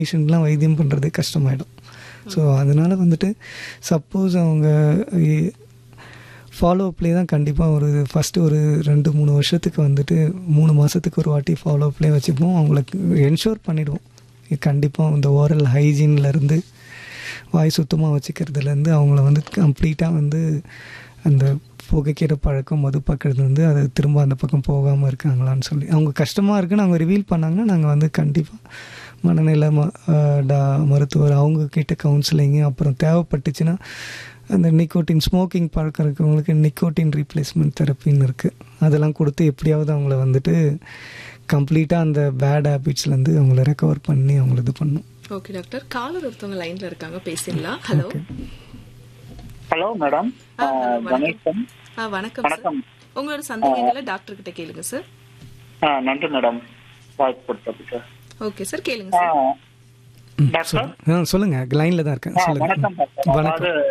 பேஷண்ட்லாம் வைத்தியம் பண்ணுறது கஷ்டமாயிடும் ஸோ அதனால் வந்துட்டு சப்போஸ் அவங்க ஃபாலோ அப்லேயே தான் கண்டிப்பாக ஒரு ஃபஸ்ட்டு ஒரு ரெண்டு மூணு வருஷத்துக்கு வந்துட்டு மூணு மாதத்துக்கு ஒரு வாட்டி ஃபாலோ அப்லேயே வச்சுப்போம் அவங்களுக்கு என்ஷோர் பண்ணிடுவோம் கண்டிப்பாக இந்த ஓரல் ஹைஜீன்லேருந்து வாய் சுத்தமாக வச்சுக்கிறதுலேருந்து அவங்கள வந்து கம்ப்ளீட்டாக வந்து அந்த புகைக்கிற பழக்கம் மது பக்கத்துல வந்து அது திரும்ப அந்த பக்கம் போகாமல் இருக்காங்களான்னு சொல்லி அவங்க கஷ்டமாக இருக்குன்னு அவங்க ரிவீல் பண்ணாங்கன்னா நாங்கள் வந்து கண்டிப்பாக மனநிலை ம டா மருத்துவர் அவங்க கிட்ட கவுன்சிலிங்கு அப்புறம் தேவைப்பட்டுச்சுன்னா அந்த நிக்கோட்டின் ஸ்மோக்கிங் பழக்கம் இருக்கிறவங்களுக்கு நிக்கோட்டின் ரீப்ளேஸ்மெண்ட் தெரப்பின்னு இருக்குது அதெல்லாம் கொடுத்து எப்படியாவது அவங்கள வந்துட்டு கம்ப்ளீட்டாக அந்த பேட் ஹேபிட்ஸ்லேருந்து அவங்கள ரெக்கவர் பண்ணி அவங்கள இது பண்ணும் ஓகே டாக்டர் காலர் ஒருத்தவங்க லைன்ல இருக்காங்க பேசிடலாம் ஹலோ ஹலோ மேடம் ஆ, hello, வணக்கம். கணேசன் ஆ வணக்கம் சார் வணக்கம் உங்களோட சந்தேகங்களை டாக்டர் கிட்ட கேளுங்க சார் ஆ நன்றி மேடம் வாய்ப்பு கொடுத்ததுக்கு ஓகே சார் கேளுங்க ஆ, சார் ம், டாக்டர் சொல்லுங்க ஆ சொல்லுங்கள் லைனில் தான் இருக்கேன் ஆ, சொல்லுங்கள் வணக்கம் டாக்டர் வணக்கம் அதாவது